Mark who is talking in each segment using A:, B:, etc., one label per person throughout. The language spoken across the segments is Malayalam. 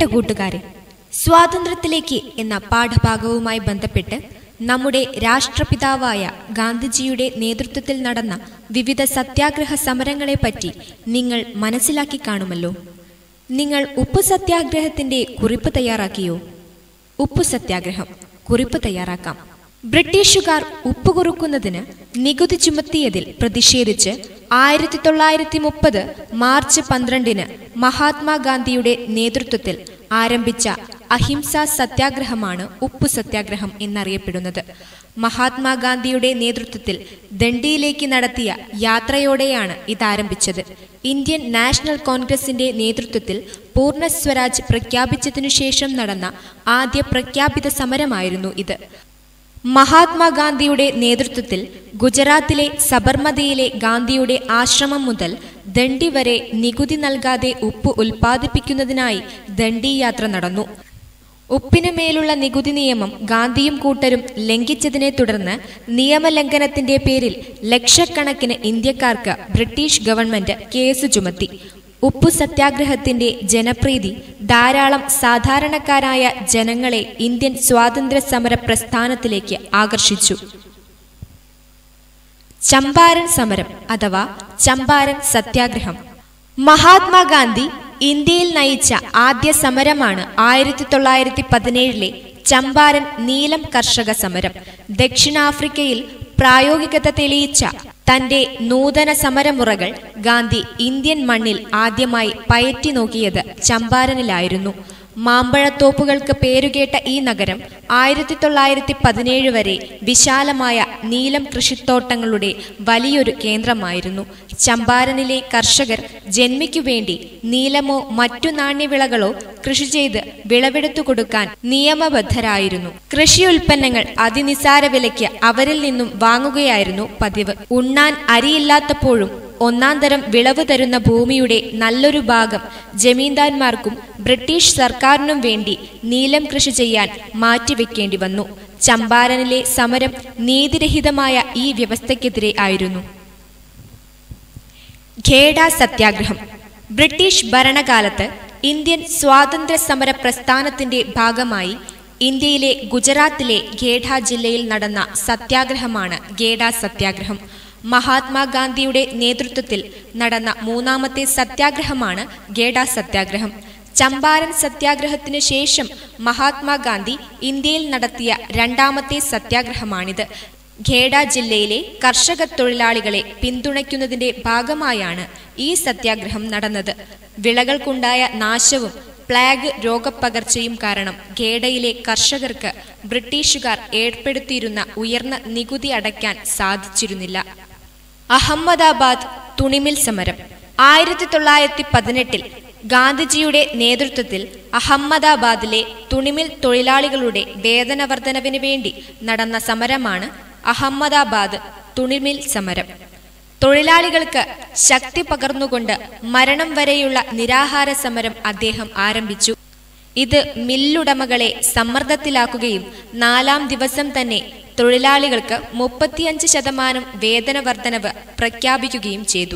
A: പ്രിയപ്പെട്ട കൂട്ടുകാരെ സ്വാതന്ത്ര്യത്തിലേക്ക് എന്ന പാഠഭാഗവുമായി ബന്ധപ്പെട്ട് നമ്മുടെ രാഷ്ട്രപിതാവായ ഗാന്ധിജിയുടെ നേതൃത്വത്തിൽ നടന്ന വിവിധ സത്യാഗ്രഹ സമരങ്ങളെപ്പറ്റി നിങ്ങൾ മനസ്സിലാക്കി കാണുമല്ലോ നിങ്ങൾ ഉപ്പു സത്യാഗ്രഹത്തിന്റെ കുറിപ്പ് തയ്യാറാക്കിയോ ഉപ്പു സത്യാഗ്രഹം കുറിപ്പ് തയ്യാറാക്കാം ബ്രിട്ടീഷുകാർ ഉപ്പ് കുറുക്കുന്നതിന് നികുതി ചുമത്തിയതിൽ പ്രതിഷേധിച്ച് ആയിരത്തി തൊള്ളായിരത്തി മുപ്പത് മാർച്ച് പന്ത്രണ്ടിന് മഹാത്മാഗാന്ധിയുടെ നേതൃത്വത്തിൽ ആരംഭിച്ച അഹിംസാ സത്യാഗ്രഹമാണ് ഉപ്പു സത്യാഗ്രഹം എന്നറിയപ്പെടുന്നത് മഹാത്മാഗാന്ധിയുടെ നേതൃത്വത്തിൽ ദണ്ഡിയിലേക്ക് നടത്തിയ യാത്രയോടെയാണ് ഇതാരംഭിച്ചത് ഇന്ത്യൻ നാഷണൽ കോൺഗ്രസിന്റെ നേതൃത്വത്തിൽ പൂർണ്ണ സ്വരാജ് പ്രഖ്യാപിച്ചതിനു ശേഷം നടന്ന ആദ്യ പ്രഖ്യാപിത സമരമായിരുന്നു ഇത് മഹാത്മാഗാന്ധിയുടെ നേതൃത്വത്തിൽ ഗുജറാത്തിലെ സബർമതിയിലെ ഗാന്ധിയുടെ ആശ്രമം മുതൽ ദണ്ഡി വരെ നികുതി നൽകാതെ ഉപ്പ് ഉൽപ്പാദിപ്പിക്കുന്നതിനായി ദണ്ഡി യാത്ര നടന്നു ഉപ്പിനു മേലുള്ള നികുതി നിയമം ഗാന്ധിയും കൂട്ടരും ലംഘിച്ചതിനെ തുടർന്ന് നിയമലംഘനത്തിന്റെ പേരിൽ ലക്ഷക്കണക്കിന് ഇന്ത്യക്കാർക്ക് ബ്രിട്ടീഷ് ഗവൺമെന്റ് കേസ് ചുമത്തി ഉപ്പു സത്യാഗ്രഹത്തിന്റെ ജനപ്രീതി ധാരാളം സാധാരണക്കാരായ ജനങ്ങളെ ഇന്ത്യൻ സ്വാതന്ത്ര്യ സമര പ്രസ്ഥാനത്തിലേക്ക് ആകർഷിച്ചു ചമ്പാരൻ സമരം അഥവാ ചമ്പാരൻ സത്യാഗ്രഹം മഹാത്മാഗാന്ധി ഇന്ത്യയിൽ നയിച്ച ആദ്യ സമരമാണ് ആയിരത്തി തൊള്ളായിരത്തി പതിനേഴിലെ ചമ്പാരൻ നീലം കർഷക സമരം ദക്ഷിണാഫ്രിക്കയിൽ പ്രായോഗികത തെളിയിച്ച തന്റെ നൂതന സമരമുറകൾ ഗാന്ധി ഇന്ത്യൻ മണ്ണിൽ ആദ്യമായി പയറ്റി നോക്കിയത് ചമ്പാരനിലായിരുന്നു മാമ്പഴത്തോപ്പുകൾക്ക് പേരുകേട്ട ഈ നഗരം ആയിരത്തി തൊള്ളായിരത്തി പതിനേഴ് വരെ വിശാലമായ നീലം കൃഷിത്തോട്ടങ്ങളുടെ വലിയൊരു കേന്ദ്രമായിരുന്നു ചമ്പാരനിലെ കർഷകർ ജന്മിക്കു വേണ്ടി നീലമോ മറ്റു നാണ്യവിളകളോ കൃഷി ചെയ്ത് വിളവെടുത്തു കൊടുക്കാൻ നിയമബദ്ധരായിരുന്നു കൃഷി ഉൽപ്പന്നങ്ങൾ അതിനിസാര വിലയ്ക്ക് അവരിൽ നിന്നും വാങ്ങുകയായിരുന്നു പതിവ് ഉണ്ണാൻ അരിയില്ലാത്തപ്പോഴും ഒന്നാം തരം വിളവ് തരുന്ന ഭൂമിയുടെ നല്ലൊരു ഭാഗം ജമീന്ദാന്മാർക്കും ബ്രിട്ടീഷ് സർക്കാരിനും വേണ്ടി നീലം കൃഷി ചെയ്യാൻ മാറ്റിവെക്കേണ്ടി വന്നു ചമ്പാരനിലെ സമരം നീതിരഹിതമായ ഈ വ്യവസ്ഥയ്ക്കെതിരെ ആയിരുന്നു ഖേഡ സത്യാഗ്രഹം ബ്രിട്ടീഷ് ഭരണകാലത്ത് ഇന്ത്യൻ സ്വാതന്ത്ര്യ സമര പ്രസ്ഥാനത്തിന്റെ ഭാഗമായി ഇന്ത്യയിലെ ഗുജറാത്തിലെ ഖേഡ ജില്ലയിൽ നടന്ന സത്യാഗ്രഹമാണ് ഖേഡ സത്യാഗ്രഹം മഹാത്മാഗാന്ധിയുടെ നേതൃത്വത്തിൽ നടന്ന മൂന്നാമത്തെ സത്യാഗ്രഹമാണ് ഖേഡ സത്യാഗ്രഹം ചമ്പാരൻ സത്യാഗ്രഹത്തിനു ശേഷം മഹാത്മാഗാന്ധി ഇന്ത്യയിൽ നടത്തിയ രണ്ടാമത്തെ സത്യാഗ്രഹമാണിത് ഖേഡ ജില്ലയിലെ കർഷക തൊഴിലാളികളെ പിന്തുണയ്ക്കുന്നതിന്റെ ഭാഗമായാണ് ഈ സത്യാഗ്രഹം നടന്നത് വിളകൾക്കുണ്ടായ നാശവും പ്ലാഗ് രോഗപ്പകർച്ചയും കാരണം ഖേഡയിലെ കർഷകർക്ക് ബ്രിട്ടീഷുകാർ ഏർപ്പെടുത്തിയിരുന്ന ഉയർന്ന നികുതി അടയ്ക്കാൻ സാധിച്ചിരുന്നില്ല അഹമ്മദാബാദ് തുണിമിൽ സമരം ആയിരത്തി തൊള്ളായിരത്തി പതിനെട്ടിൽ ഗാന്ധിജിയുടെ നേതൃത്വത്തിൽ അഹമ്മദാബാദിലെ തുണിമിൽ തൊഴിലാളികളുടെ വേതന വർധനവിന് വേണ്ടി നടന്ന സമരമാണ് അഹമ്മദാബാദ് തുണിമിൽ സമരം തൊഴിലാളികൾക്ക് ശക്തി പകർന്നുകൊണ്ട് മരണം വരെയുള്ള നിരാഹാര സമരം അദ്ദേഹം ആരംഭിച്ചു ഇത് മില്ലുടമകളെ സമ്മർദ്ദത്തിലാക്കുകയും നാലാം ദിവസം തന്നെ തൊഴിലാളികൾക്ക് മുപ്പത്തിയഞ്ച് ശതമാനം വേതന വർധനവ് പ്രഖ്യാപിക്കുകയും ചെയ്തു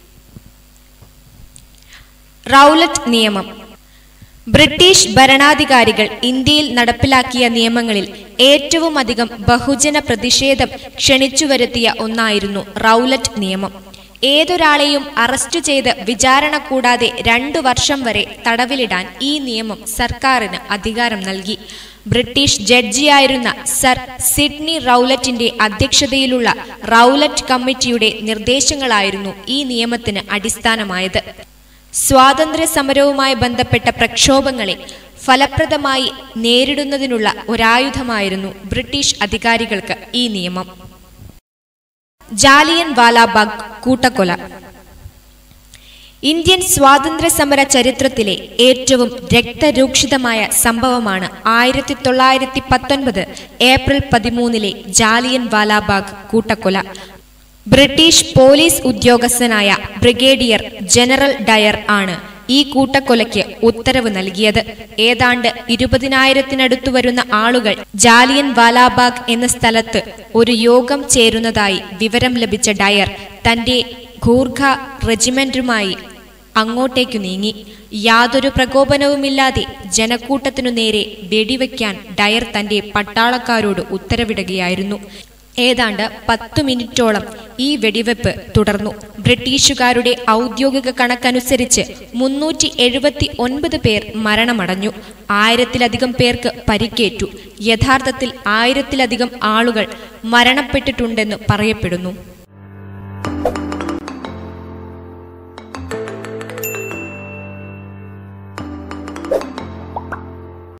A: റൗലറ്റ് നിയമം ബ്രിട്ടീഷ് ഭരണാധികാരികൾ ഇന്ത്യയിൽ നടപ്പിലാക്കിയ നിയമങ്ങളിൽ ഏറ്റവും അധികം ബഹുജന പ്രതിഷേധം ക്ഷണിച്ചുവരുത്തിയ ഒന്നായിരുന്നു റൗലറ്റ് നിയമം ഏതൊരാളെയും അറസ്റ്റ് ചെയ്ത് വിചാരണ കൂടാതെ രണ്ടു വർഷം വരെ തടവിലിടാൻ ഈ നിയമം സർക്കാരിന് അധികാരം നൽകി ബ്രിട്ടീഷ് ജഡ്ജിയായിരുന്ന സർ സിഡ്നി റൗലറ്റിന്റെ അധ്യക്ഷതയിലുള്ള റൗലറ്റ് കമ്മിറ്റിയുടെ നിർദ്ദേശങ്ങളായിരുന്നു ഈ നിയമത്തിന് അടിസ്ഥാനമായത് സ്വാതന്ത്ര്യ സമരവുമായി ബന്ധപ്പെട്ട പ്രക്ഷോഭങ്ങളെ ഫലപ്രദമായി നേരിടുന്നതിനുള്ള ഒരായുധമായിരുന്നു ബ്രിട്ടീഷ് അധികാരികൾക്ക് ഈ നിയമം ജാലിയൻ വാലാബാഗ് കൂട്ടക്കൊല ഇന്ത്യൻ സ്വാതന്ത്ര്യ സമര ചരിത്രത്തിലെ ഏറ്റവും രക്തരൂക്ഷിതമായ സംഭവമാണ് ആയിരത്തി തൊള്ളായിരത്തി പത്തൊൻപത് ഏപ്രിൽ പതിമൂന്നിലെ ജാലിയൻ വാലാബാഗ് കൂട്ടക്കൊല ബ്രിട്ടീഷ് പോലീസ് ഉദ്യോഗസ്ഥനായ ബ്രിഗേഡിയർ ജനറൽ ഡയർ ആണ് ഈ കൂട്ടക്കൊലയ്ക്ക് ഉത്തരവ് നൽകിയത് ഏതാണ്ട് ഇരുപതിനായിരത്തിനടുത്തു വരുന്ന ആളുകൾ ജാലിയൻ വാലാബാഗ് എന്ന സ്ഥലത്ത് ഒരു യോഗം ചേരുന്നതായി വിവരം ലഭിച്ച ഡയർ തന്റെ ഗൂർഖ റെജിമെന്റുമായി അങ്ങോട്ടേക്കു നീങ്ങി യാതൊരു പ്രകോപനവുമില്ലാതെ ജനക്കൂട്ടത്തിനു നേരെ വെടിവെക്കാൻ ഡയർ തന്റെ പട്ടാളക്കാരോട് ഉത്തരവിടുകയായിരുന്നു ഏതാണ്ട് പത്തു മിനിറ്റോളം ഈ വെടിവെപ്പ് തുടർന്നു ബ്രിട്ടീഷുകാരുടെ ഔദ്യോഗിക കണക്കനുസരിച്ച് മുന്നൂറ്റി എഴുപത്തി ഒൻപത് പേർ മരണമടഞ്ഞു ആയിരത്തിലധികം പേർക്ക് പരിക്കേറ്റു യഥാർത്ഥത്തിൽ ആയിരത്തിലധികം ആളുകൾ മരണപ്പെട്ടിട്ടുണ്ടെന്ന് പറയപ്പെടുന്നു